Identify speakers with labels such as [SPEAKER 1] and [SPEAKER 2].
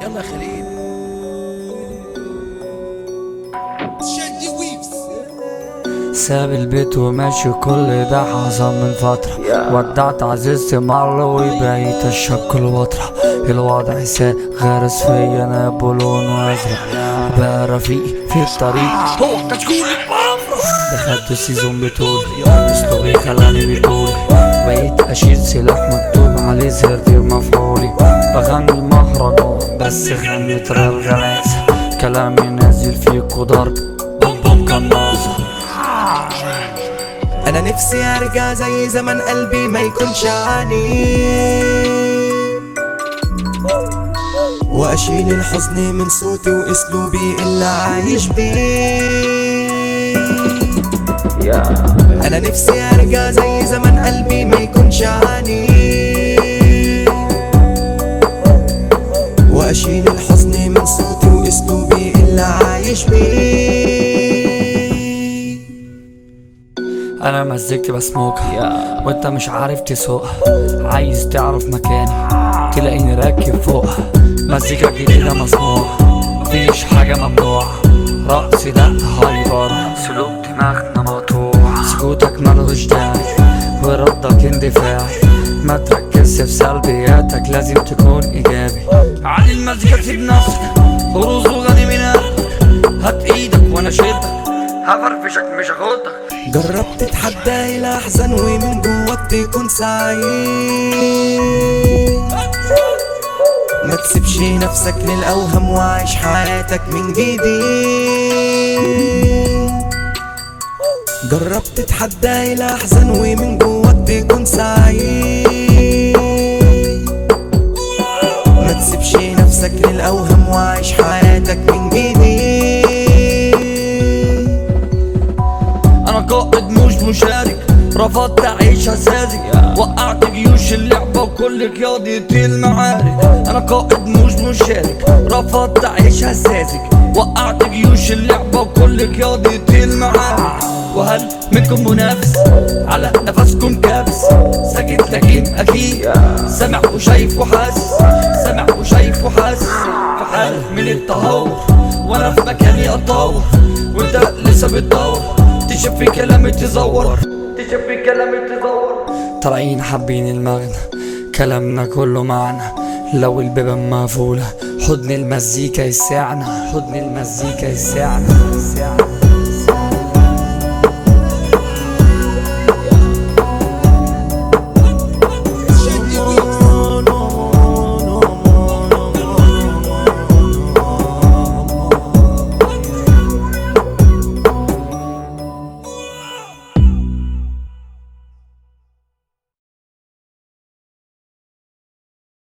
[SPEAKER 1] يلا خليل
[SPEAKER 2] ساب البيت وماشي كل ده حصل من فترة ودعت عزيزتي مرة وبقيت اشرب كل وطرة الوضع ساء غرس فيا انا بلون وازرق بقى رفيقي في الطريق
[SPEAKER 1] هو كشكول البافرة
[SPEAKER 2] دخلت السيزون بطولي اسلوبي خلاني بطولي بقيت اشيل سلاح مكتوب عليه زرتي مفعولي بغني المهرجان بس غنيت راب غلاسة كلامي نازل فيكو ضرب بوم بوم قناصة
[SPEAKER 3] انا نفسي ارجع زي زمان قلبي ما يكونش عنيد واشيل الحزن من صوتي واسلوبي اللي عايش بيه انا نفسي ارجع زي زمان قلبي ما يكونش عنيد واشيل الحزن من صوتي واسلوبي اللي عايش بيه
[SPEAKER 2] انا مزجت بسموكها وانت مش عارف تسوقها عايز تعرف مكاني تلاقيني راكب فوقها مزيكا جديدة مصنوعة مفيش حاجة ممنوعة رقص ده هايبر سلوك دماغنا مقطوع سكوتك ملهوش داعي وردك اندفاعي ما تركزش في سلبياتك لازم تكون ايجابي علي المزيكا سيب نفسك خروج وغني من قلبك هات ايدك وانا شدك هفرفشك مش هاخدك
[SPEAKER 3] جربت تتحدى الى احزان ومن جواك تكون سعيد ما تسيبش نفسك للاوهام وعيش حياتك من جديد جربت تتحدى الى احزان ومن جواك تكون سعيد ما تسيبش نفسك للاوهام وعيش حياتك من جديد
[SPEAKER 2] انا قائد مش مشارك رفضت اعيش اساسي وقعت جيوش اللعبة وكل قيادة المعارك انا قائد مش مشارك رفضت اعيش اساسي وقعت جيوش اللعبة وكل قيادة المعارك وهل منكم منافس على نفسكم كابس ساكت لكن اكيد سامع وشايف وحاسس سامع وشايف وحاسس في حال من التهور وانا في مكاني اتطور وانت لسه بتدور تشوف في كلامي تزور تشوف في كلامي تزور طالعين حابين المغنى كلامنا كله معنى لو البيبان مقفولة حضن المزيكا يسعنا حضن المزيكا يسعنا يسعنا